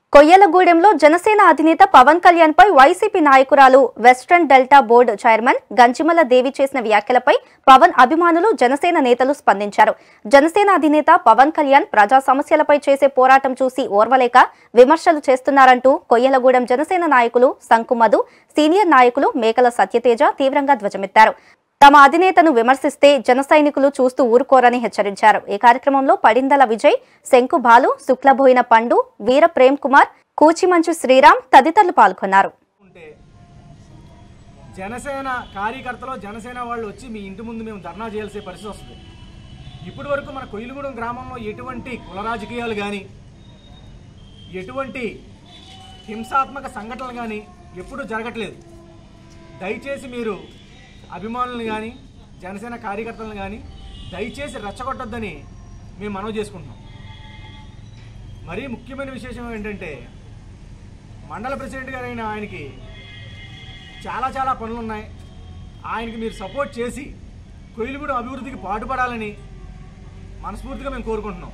కొయ్యలగూడెంలో జనసేన అధినేత పవన్ కళ్యాణ్ పై వైసీపీ నాయకురాలు western delta board chairman Ganchimala Devi చేసిన వ్యాఖ్యలపై పవన్ అభిమానులు జనసేన నేతలు స్పందించారు జనసేన అధినేత పవన్ కళ్యాణ్ ప్రజా సమస్యలపై చేసే పోరాటం చూసి ఓర్వలేక విమర్శలు చేస్తున్నారంటూ కొయ్యలగూడెం జనసేన నాయకులు శంకుమధు సీనియర్ నాయకులు మేకల సత్యతేజ తీవ్రంగా ధ్వజమెత్తారు తమ అధినేతను విమర్శిస్తే జన సైనికులు చూస్తూ ఊరుకోరని హెచ్చరించారు ఈ కార్యక్రమంలో పడిందల విజయ్ శంకు బాలు శుక్లబోయిన పండు వీర ప్రేమ్ కుమార్ కూచిమంచు శ్రీరామ్ తదితరులు పాల్గొన్నారు ఉంటే జనసేన కార్యకర్తలు జనసేన వాళ్ళు వచ్చి మీ ఇంటి ముందు మేము ధర్నా చేయాల్సే పరిస్థితి వస్తుంది ఇప్పటి వరకు మన కొయ్యలగూడెం గ్రామంలో ఎటువంటి కుల రాజకీయాలు కానీ ఎటువంటి హింసాత్మక సంఘటనలు కానీ ఎప్పుడూ జరగట్లేదు దయచేసి మీరు అభిమానులను కానీ జనసేన కార్యకర్తలను కానీ దయచేసి రెచ్చగొట్టొద్దని మేము మనవి చేసుకుంటున్నాం మరీ ముఖ్యమైన విశేషం ఏంటంటే మండల ప్రెసిడెంట్ గారైన ఆయనకి చాలా చాలా పనులు ఉన్నాయి ఆయనకి మీరు సపోర్ట్ చేసి కొయ్యలగూడెం అభివృద్ధికి పాటుపడాలని మనస్ఫూర్తిగా మేము కోరుకుంటున్నాం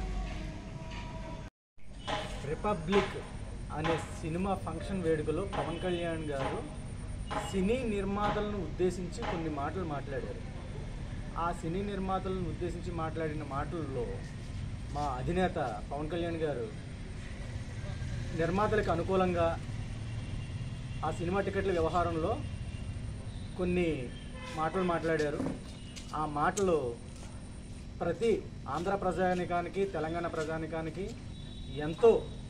రిపబ్లిక్ అనే సినిమా ఫంక్షన్ వేడుకలో పవన్ కళ్యాణ్ గారు సినీ నిర్మాతలను ఉద్దేశించి కొన్ని మాటలు మాట్లాడారు ఆ సినీ నిర్మాతలను ఉద్దేశించి మాట్లాడిన మాటల్లో మా అధినేత పవన్ కళ్యాణ్ గారు నిర్మాతలకు అనుకూలంగా ఆ సినిమా టికెట్ల వ్యవహారంలో కొన్ని మాటలు మాట్లాడారు ఆ మాటలు ప్రతి ఆంధ్ర ప్రజానికానికి తెలంగాణ ప్రజానికానికి ఎంతో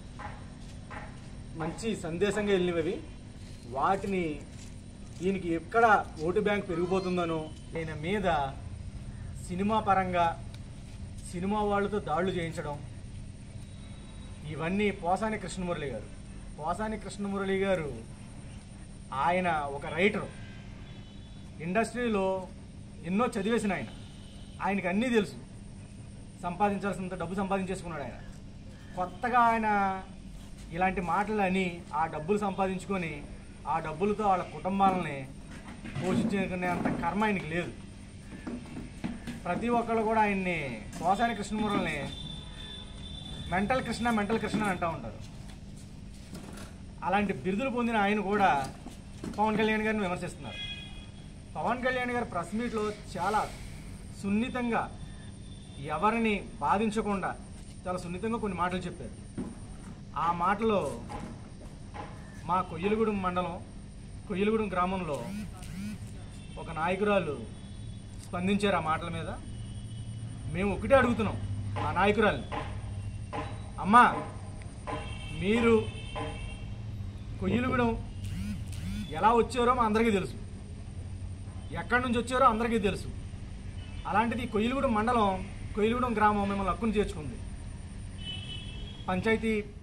మంచి సందేశంగా వెళ్ళినవి వాటిని దీనికి ఎక్కడ ఓటు బ్యాంక్ పెరిగిపోతుందనో ఈయన మీద సినిమా పరంగా సినిమా వాళ్ళతో దాడులు చేయించడం ఇవన్నీ పోసాని కృష్ణమురళి గారు పోసాని కృష్ణమురళి గారు ఆయన ఒక రైటర్ ఇండస్ట్రీలో ఎన్నో చదివేసిన ఆయన ఆయనకి అన్నీ తెలుసు సంపాదించాల్సినంత డబ్బు సంపాదించేసుకున్నాడు ఆయన కొత్తగా ఆయన ఇలాంటి మాటలు అని ఆ డబ్బులు సంపాదించుకొని ఆ డబ్బులతో వాళ్ళ కుటుంబాలని పోషించుకునే అంత కర్మ ఆయనకి లేదు ప్రతి ఒక్కళ్ళు కూడా ఆయన్ని పోసాని కృష్ణమురళిని మెంటల్ కృష్ణ మెంటల్ కృష్ణ అని అంటూ ఉంటారు అలాంటి బిరుదులు పొందిన ఆయన కూడా పవన్ కళ్యాణ్ గారిని విమర్శిస్తున్నారు పవన్ కళ్యాణ్ గారు ప్రెస్ మీట్లో చాలా సున్నితంగా ఎవరిని బాధించకుండా చాలా సున్నితంగా కొన్ని మాటలు చెప్పారు ఆ మాటలో మా కొయ్యలగూడెం మండలం కొయ్యలగూడెం గ్రామంలో ఒక నాయకురాలు స్పందించారు ఆ మాటల మీద మేము ఒకటే అడుగుతున్నాం ఆ నాయకురాల్ని అమ్మా మీరు కొయ్యలగూడెం ఎలా వచ్చారో మా అందరికీ తెలుసు ఎక్కడి నుంచి వచ్చారో అందరికీ తెలుసు అలాంటిది కొయ్యలగూడెం మండలం కొయ్యలగూడెం గ్రామం మిమ్మల్ని హక్కును చేర్చుకుంది పంచాయతీ